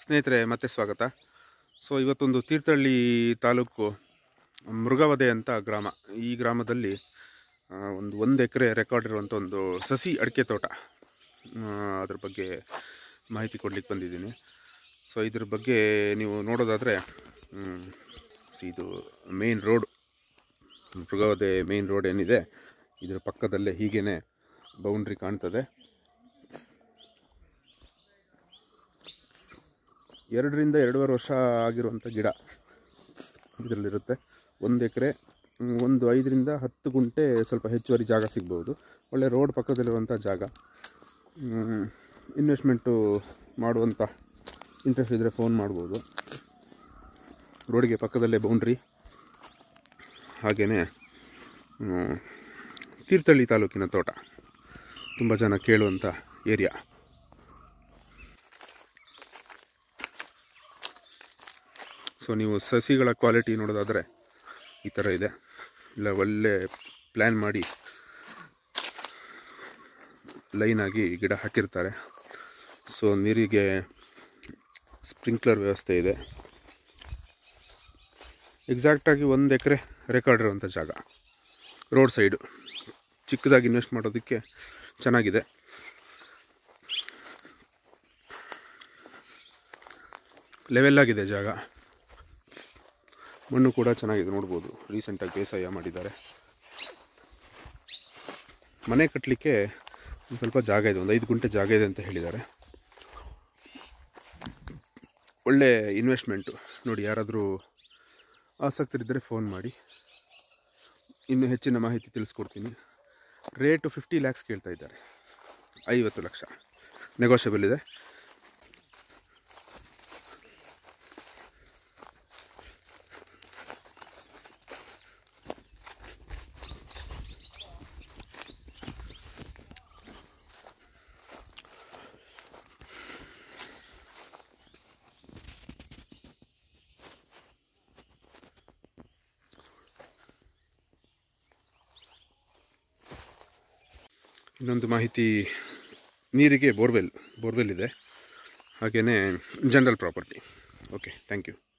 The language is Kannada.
ಸ್ನೇಹಿತರೆ ಮತ್ತೆ ಸ್ವಾಗತ ಸೊ ಇವತ್ತೊಂದು ತೀರ್ಥಹಳ್ಳಿ ತಾಲೂಕು ಮೃಗವದೆ ಅಂತ ಗ್ರಾಮ ಈ ಗ್ರಾಮದಲ್ಲಿ ಆ, ಒಂದು ಒಂದು ಎಕರೆ ರೆಕಾರ್ಡ್ ಇರುವಂಥ ಒಂದು ಸಸಿ ಅಡಿಕೆ ತೋಟ ಆ, ಅದ್ರ ಬಗ್ಗೆ ಮಾಹಿತಿ ಕೊಡ್ಲಿಕ್ಕೆ ಬಂದಿದ್ದೀನಿ ಸೊ ಇದ್ರ ಬಗ್ಗೆ ನೀವು ನೋಡೋದಾದರೆ ಮ್, ಇದು ಮೇನ್ ರೋಡ್ ಮೃಗವದೆ ಮೇನ್ ರೋಡ್ ಏನಿದೆ ಇದರ ಪಕ್ಕದಲ್ಲೇ ಹೀಗೇ ಬೌಂಡ್ರಿ ಕಾಣ್ತದೆ ಎರಡರಿಂದ ಎರಡೂವರೆ ವರ್ಷ ಆಗಿರುವಂಥ ಗಿಡ ಇದರಲ್ಲಿರುತ್ತೆ ಒಂದು ಎಕರೆ ಒಂದು ಐದರಿಂದ ಹತ್ತು ಗುಂಟೆ ಸ್ವಲ್ಪ ಹೆಚ್ಚುವರಿ ಜಾಗ ಸಿಗ್ಬೋದು ಒಳ್ಳೆ ರೋಡ್ ಪಕ್ಕದಲ್ಲಿರುವಂಥ ಜಾಗ ಇನ್ವೆಸ್ಟ್ಮೆಂಟು ಮಾಡುವಂಥ ಇಂಟ್ರೆಸ್ಟ್ ಇದ್ದರೆ ಫೋನ್ ಮಾಡ್ಬೋದು ರೋಡಿಗೆ ಪಕ್ಕದಲ್ಲೇ ಬೌಂಡ್ರಿ ಹಾಗೆಯೇ ತೀರ್ಥಹಳ್ಳಿ ತಾಲೂಕಿನ ತೋಟ ತುಂಬ ಜನ ಕೇಳುವಂಥ ಏರಿಯಾ ಸೊ ನೀವು ಸಸಿಗಳ ಕ್ವಾಲಿಟಿ ನೋಡೋದಾದರೆ ಈ ಥರ ಇದೆ ಇಲ್ಲ ಒಳ್ಳೆ ಪ್ಲ್ಯಾನ್ ಮಾಡಿ ಲೈನಾಗಿ ಗಿಡ ಹಾಕಿರ್ತಾರೆ ಸೊ ನೀರಿಗೆ ಸ್ಪ್ರಿಂಕ್ಲರ್ ವ್ಯವಸ್ಥೆ ಇದೆ ಎಕ್ಸಾಕ್ಟಾಗಿ ಒಂದು ಎಕರೆ ರೆಕಾರ್ಡ್ ಇರುವಂಥ ಜಾಗ ರೋಡ್ ಸೈಡು ಚಿಕ್ಕದಾಗಿ ಇನ್ವೆಸ್ಟ್ ಮಾಡೋದಕ್ಕೆ ಚೆನ್ನಾಗಿದೆ ಲೆವೆಲ್ ಆಗಿದೆ ಜಾಗ ಮಣ್ಣು ಕೂಡ ಚೆನ್ನಾಗಿದೆ ನೋಡ್ಬೋದು ರೀಸೆಂಟಾಗಿ ಬೇಸಾಯ ಮಾಡಿದ್ದಾರೆ ಮನೆ ಕಟ್ಟಲಿಕ್ಕೆ ಒಂದು ಸ್ವಲ್ಪ ಜಾಗ ಇದೆ ಒಂದು ಐದು ಗುಂಟೆ ಜಾಗ ಇದೆ ಅಂತ ಹೇಳಿದ್ದಾರೆ ಒಳ್ಳೆ ಇನ್ವೆಸ್ಟ್ಮೆಂಟು ನೋಡಿ ಯಾರಾದರೂ ಆಸಕ್ತರಿದ್ದರೆ ಫೋನ್ ಮಾಡಿ ಇನ್ನು ಹೆಚ್ಚಿನ ಮಾಹಿತಿ ತಿಳಿಸ್ಕೊಡ್ತೀನಿ ರೇಟು ಫಿಫ್ಟಿ ಲ್ಯಾಕ್ಸ್ ಕೇಳ್ತಾ ಇದ್ದಾರೆ ಐವತ್ತು ಲಕ್ಷ ನೆಗೋಷಿಯಬಲ್ ಇದೆ ಇನ್ನೊಂದು ಮಾಹಿತಿ ನೀರಿಗೆ ಬೋರ್ವೆಲ್ ಬೋರ್ವೆಲ್ ಇದೆ ಹಾಗೆಯೇ general property okay thank you